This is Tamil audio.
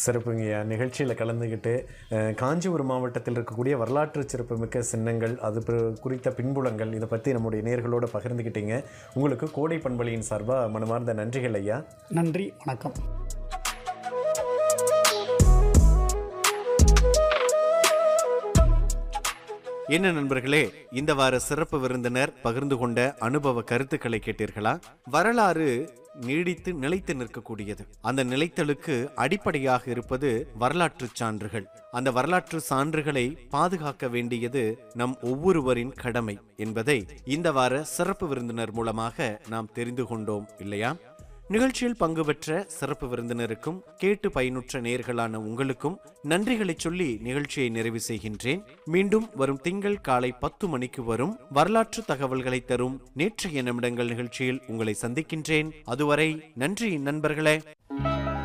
சிறப்புங்கய்யா நிகழ்ச்சியில் கலந்துக்கிட்டு அஹ், காஞ்சிபுரம் மாவட்டத்தில் இருக்கக்கூடிய வரலாற்று சிறப்புமிக்க சின்னங்கள் அது பு- குறித்த பின்புலங்கள் இதை பற்றி நம்முடைய நேர்களோட பகிர்ந்துக்கிட்டீங்க உங்களுக்கு கோடை பண்பலியின் சார்பாக மனமார்ந்த நன்றிகள் ஐயா நன்றி வணக்கம் என்ன நண்பர்களே இந்த வார சிறப்பு விருந்தினர் பகிர்ந்து கொண்ட அனுபவ கருத்துக்களை கேட்டீர்களா வரலாறு நீடித்து நிலைத்து நிற்கக்கூடியது அந்த நிலைத்தலுக்கு அடிப்படையாக இருப்பது வரலாற்று சான்றுகள் அந்த வரலாற்று சான்றுகளை பாதுகாக்க வேண்டியது நம் ஒவ்வொருவரின் கடமை என்பதை இந்த வார சிறப்பு விருந்தினர் மூலமாக நாம் தெரிந்து கொண்டோம் இல்லையா நிகழ்ச்சியில் பங்கு பெற்ற சிறப்பு விருந்தினருக்கும் கேட்டு பயனுற்ற நேர்களான உங்களுக்கும் நன்றிகளை சொல்லி நிகழ்ச்சியை நிறைவு செய்கின்றேன் மீண்டும் வரும் திங்கள் காலை பத்து மணிக்கு வரும் வரலாற்று தகவல்களை தரும் நேற்றைய நிமிடங்கள் நிகழ்ச்சியில் உங்களை சந்திக்கின்றேன் அதுவரை நன்றி நண்பர்களே